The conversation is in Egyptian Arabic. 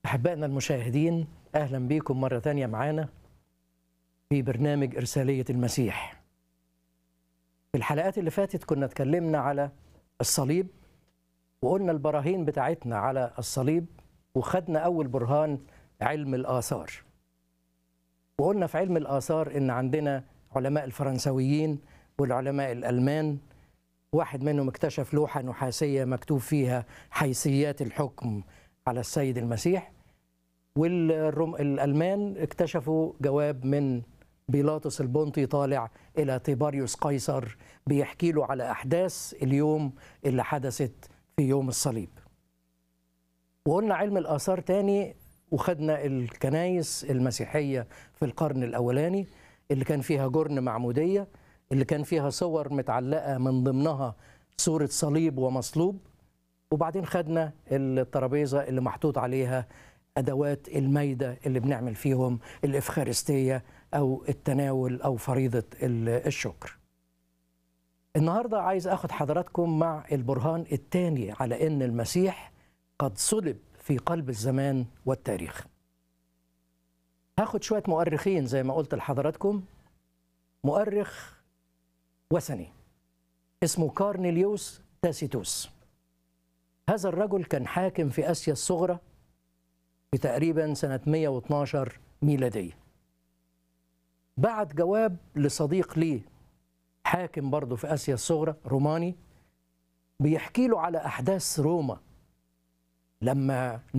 أحبائنا المشاهدين أهلا بكم مرة ثانية معانا في برنامج إرسالية المسيح في الحلقات اللي فاتت كنا اتكلمنا على الصليب وقلنا البراهين بتاعتنا على الصليب وخدنا أول برهان علم الآثار وقلنا في علم الآثار إن عندنا علماء الفرنسويين والعلماء الألمان واحد منهم اكتشف لوحة نحاسية مكتوب فيها حيثيات الحكم على السيد المسيح والألمان اكتشفوا جواب من بيلاطس البنطي طالع إلى تيباريوس قيصر بيحكي له على أحداث اليوم اللي حدثت في يوم الصليب وقلنا علم الآثار تاني وخدنا الكنايس المسيحية في القرن الأولاني اللي كان فيها جرن معمودية اللي كان فيها صور متعلقة من ضمنها صورة صليب ومصلوب وبعدين خدنا الترابيزة اللي محطوط عليها أدوات الميدة اللي بنعمل فيهم الإفخارستية أو التناول أو فريضة الشكر النهاردة عايز أخد حضراتكم مع البرهان الثاني على أن المسيح قد صلب في قلب الزمان والتاريخ هاخد شوية مؤرخين زي ما قلت لحضراتكم مؤرخ وثني اسمه كارنيليوس تاسيتوس هذا الرجل كان حاكم في آسيا الصغرى في تقريبا سنة 112 ميلادية بعت جواب لصديق ليه حاكم برضه في آسيا الصغرى روماني بيحكي له على أحداث روما لما